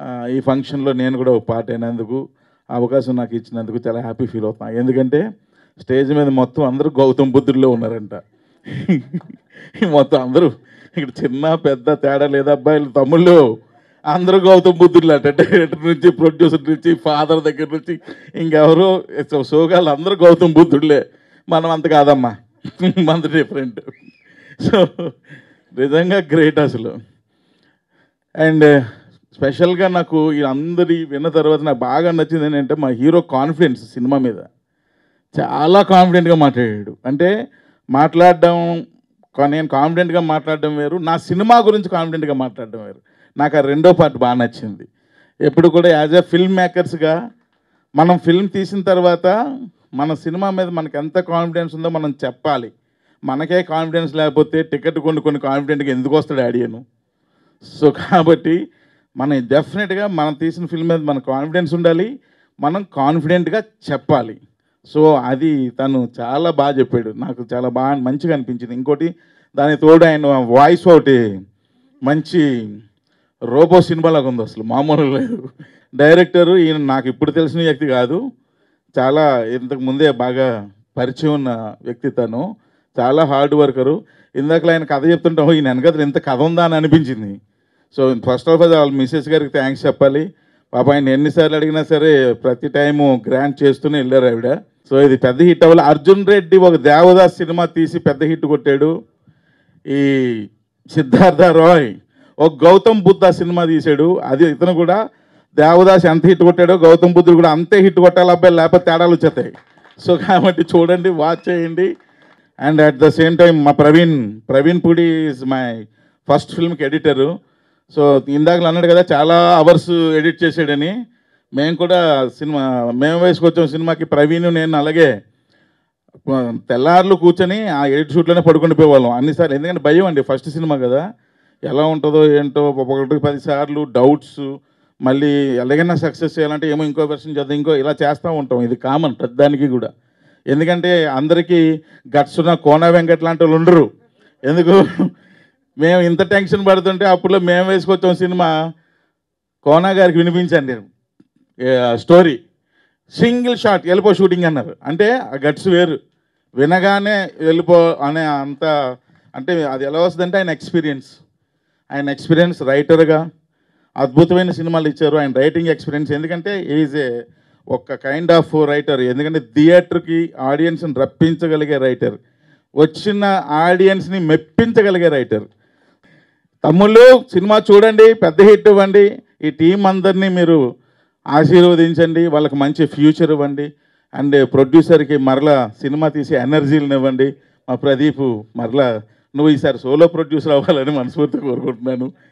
ఆ, ఈ ఫంక్షన్లో నేను కూడా ఒక పార్ట్ అయినందుకు ఆ అవకాశం నాకు ఇచ్చినందుకు చాలా హ్యాపీ ఫీల్ అవుతున్నాను ఎందుకంటే స్టేజ్ మీద మొత్తం అందరూ గౌతమ్ బుద్ధుల్లో ఉన్నారంట మొత్తం అందరూ ఇక్కడ చిన్న పెద్ద తేడా లేదా అబ్బాయిలు తమ్ముళ్ళు అందరూ గౌతమ్ బుద్ధులు అంటే డైరెక్టర్ నుంచి ప్రొడ్యూసర్ నుంచి ఫాదర్ దగ్గర నుంచి ఇంకెవరు సోగాళ్ళు అందరూ గౌతమ్ బుద్ధుడులే మనం అంత కాదమ్మా మనది డిఫరెంట్ సో నిజంగా గ్రేట్ అసలు అండ్ స్పెషల్గా నాకు ఈ అందరి విన్న తర్వాత నాకు బాగా నచ్చింది ఏంటంటే మా హీరో కాన్ఫిడెన్స్ సినిమా మీద చాలా కాన్ఫిడెంట్గా మాట్లాడాడు అంటే మాట్లాడడం కా- నేను కాన్ఫిడెంట్గా మాట్లాడడం వేరు నా సినిమా గురించి కాన్ఫిడెంట్గా మాట్లాడడం వేరు నాకు ఆ రెండో పార్ట్ బాగా నచ్చింది ఎప్పుడు కూడా యాజ్ ఎ ఫిల్మ్ మేకర్స్గా మనం ఫిల్మ్ తీసిన తర్వాత మన సినిమా మీద మనకు ఎంత కాన్ఫిడెన్స్ ఉందో మనం చెప్పాలి మనకే కాన్ఫిడెన్స్ లేకపోతే టికెట్ కొనుక్కొని కాన్ఫిడెంట్గా ఎందుకు వస్తాడు ఆడియను సో కాబట్టి మనం డెఫినెట్గా మనం తీసిన ఫిల్మ్ మీద మన కాన్ఫిడెన్స్ ఉండాలి మనం కాన్ఫిడెంట్గా చెప్పాలి సో అది తను చాలా బాగా చెప్పాడు నాకు చాలా బాగా మంచిగా అనిపించింది ఇంకోటి దాని తోడు ఆయన వాయిస్ ఒకటి మంచి రోబో సినిమాలాగా ఉంది అసలు మామూలు లేదు డైరెక్టరు ఈయన నాకు ఇప్పుడు తెలిసిన వ్యక్తి కాదు చాలా ఇంతకు ముందే బాగా పరిచయం ఉన్న వ్యక్తి తను చాలా హార్డ్ వర్కరు ఇందాక ఆయన కథ చెప్తుంటాం ఈయన వెనకథలు ఇంత కథ ఉందా అని అనిపించింది సో ఫస్ట్ ఆఫ్ ఆల్ వాళ్ళ మిస్సెస్ గారికి థ్యాంక్స్ చెప్పాలి పాప ఆయన ఎన్నిసార్లు అడిగినా సరే ప్రతి టైము గ్రాంట్ చేస్తూనే వెళ్ళారు ఆవిడ సో ఇది పెద్ద హిట్ అవ్వాలి అర్జున్ రెడ్డి ఒక దేవదాస్ సినిమా తీసి పెద్ద హిట్ కొట్టాడు ఈ సిద్ధార్థ రాయ్ ఒక గౌతమ్ బుద్ధ సినిమా తీశాడు అది ఇతను కూడా దేవదాస్ ఎంత హిట్ కొట్టాడో గౌతమ్ బుద్ధుడు కూడా అంతే హిట్ కొట్టాలి అబ్బాయి లేకపోతే తేడాలు వచ్చేస్తాయి సో కాబట్టి చూడండి వాచ్ చేయండి and at the same time మా Praveen Praveen Pudi is my first ఫిల్మ్కి ఎడిటరు సో ఇందాక అన్నాడు కదా చాలా అవర్స్ ఎడిట్ చేసాడని మేము కూడా సినిమా మేము వేసుకొచ్చాం సినిమాకి ప్రవీణ్ నేను అలాగే తెల్లార్లు కూర్చొని ఆ ఎడిట్ షూట్లోనే పడుకుని పోయేవాళ్ళం అన్నిసార్లు ఎందుకంటే భయం అండి ఫస్ట్ సినిమా కదా ఎలా ఉంటుందో ఏంటో ఒకటి పది సార్లు డౌట్స్ మళ్ళీ ఎలాగైనా సక్సెస్ చేయాలంటే ఏమో ఇంకో వెర్షన్ చేద్దాం ఇంకో ఇలా చేస్తూ ఉంటాం ఇది కామన్ పెద్దానికి కూడా ఎందుకంటే అందరికీ గట్స్ ఉన్న కోన వెంకట్ లాంటి వాళ్ళు ఉండరు ఎందుకు మేము ఇంత టెన్షన్ పడుతుంటే అప్పుడు మేము వేసుకొచ్చాం సినిమా కోనా గారికి వినిపించండి స్టోరీ సింగిల్ షాట్ వెళ్ళిపో షూటింగ్ అన్నారు అంటే ఆ గట్స్ వేరు వినగానే వెళ్ళిపో అనే అంత అంటే అది ఎలా వస్తుందంటే ఆయన ఎక్స్పీరియన్స్ ఆయన ఎక్స్పీరియన్స్ రైటర్గా అద్భుతమైన సినిమాలు ఇచ్చారు ఆయన రైటింగ్ ఎక్స్పీరియన్స్ ఎందుకంటే ఈజ్ ఏ ఒక కైండ్ ఆఫ్ రైటర్ ఎందుకంటే థియేటర్కి ఆడియన్స్ని రప్పించగలిగే రైటర్ వచ్చిన ఆడియన్స్ని మెప్పించగలిగే రైటర్ తమ్ముళ్ళు సినిమా చూడండి పెద్ద హిట్ ఇవ్వండి ఈ టీం అందరినీ మీరు ఆశీర్వదించండి వాళ్ళకి మంచి ఫ్యూచర్ ఇవ్వండి అండ్ ప్రొడ్యూసర్కి మరలా సినిమా తీసే ఎనర్జీలను ఇవ్వండి మా ప్రదీప్ మరలా నువ్వు ఈసారి సోలో ప్రొడ్యూసర్ అవ్వాలని మనస్ఫూర్తిగా కోరుకుంటున్నాను